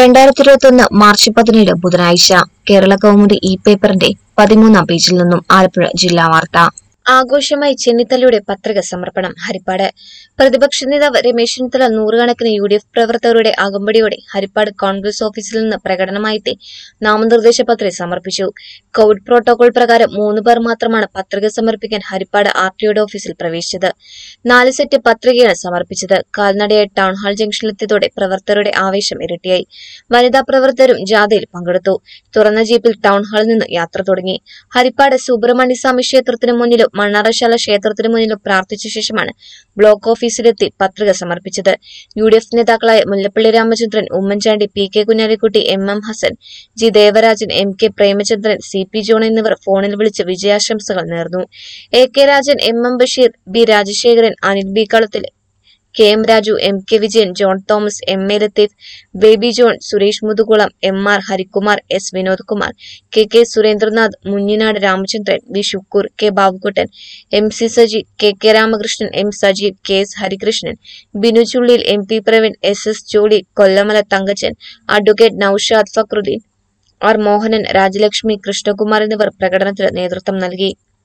രണ്ടായിരത്തി ഇരുപത്തൊന്ന് മാർച്ച് പതിനേഴ് ബുധനാഴ്ച കേരള കൗമുദി ഇ പേപ്പറിന്റെ പതിമൂന്നാം പേജിൽ നിന്നും ആലപ്പുഴ ജില്ലാ വാർത്ത ആഘോഷമായി ചെന്നിത്തലയുടെ പത്രിക സമർപ്പണം ഹരിപ്പാട് പ്രതിപക്ഷ നേതാവ് രമേശ് ചെന്നിത്തല നൂറുകണക്കിന് യു ഡി എഫ് പ്രവർത്തകരുടെ അകമ്പടിയോടെ ഹരിപ്പാട് കോൺഗ്രസ് ഓഫീസിൽ നിന്ന് പ്രകടനമായെത്തി നാമനിർദ്ദേശ പത്രിക സമർപ്പിച്ചു കോവിഡ് പ്രോട്ടോകോൾ പ്രകാരം മൂന്ന് പേർ മാത്രമാണ് പത്രിക സമർപ്പിക്കാൻ ഹരിപ്പാട് ആർ ടിഒയുടെ ഓഫീസിൽ പ്രവേശിച്ചത് നാല് സെറ്റ് പത്രികയാണ് സമർപ്പിച്ചത് കാൽനടയായി ടൗൺ ഹാൾ ജംഗ്ഷനിലെത്തിയതോടെ പ്രവർത്തകരുടെ ആവേശം ഇരട്ടിയായി വനിതാ പ്രവർത്തകരും ജാഥയിൽ പങ്കെടുത്തു തുറന്ന ജീപ്പിൽ ടൗൺ ഹാളിൽ നിന്ന് യാത്ര തുടങ്ങി ഹരിപ്പാട് സുബ്രഹ്മണ്യ സ്വാമി ക്ഷേത്രത്തിന് മുന്നിലും മണ്ണാറശാല ക്ഷേത്രത്തിന് മുന്നിലും പ്രാർത്ഥിച്ച ശേഷമാണ് ബ്ലോക്ക് ഓഫീസിലെത്തി പത്രിക സമർപ്പിച്ചത് യു ഡി എഫ് നേതാക്കളായ Mullappally Ramachandran Oommen Chandy P K Kunhalikutty M M Hasan G Devarajan M K Premachandran C P John എന്നിവർ ഫോണിൽ വിളിച്ച് വിജയാശംസകൾ നേർന്നു A K Rajan M M Basheer B Rajasekharan Anil B കളത്തിൽ K M Raju M K Vijayan John Thomas M A Latheef baby John Suresh Muthukulam M R Harikumar S Vinod Kumar K K Surendranath മുഞ്ഞിനാട് Ramachandran V Shukkur K Babukuttan M C Saji K K Ramakrishnan M Sajeev K S Harikrishnan Binu Chulliyil M P Praveen S S Jolly Kollamala Thankachan advocate Noushad Fakhruddin R Mohanan Rajalakshmi Krishnakumar എന്നിവർ പ്രകടനത്തിന് നേതൃത്വം നൽകി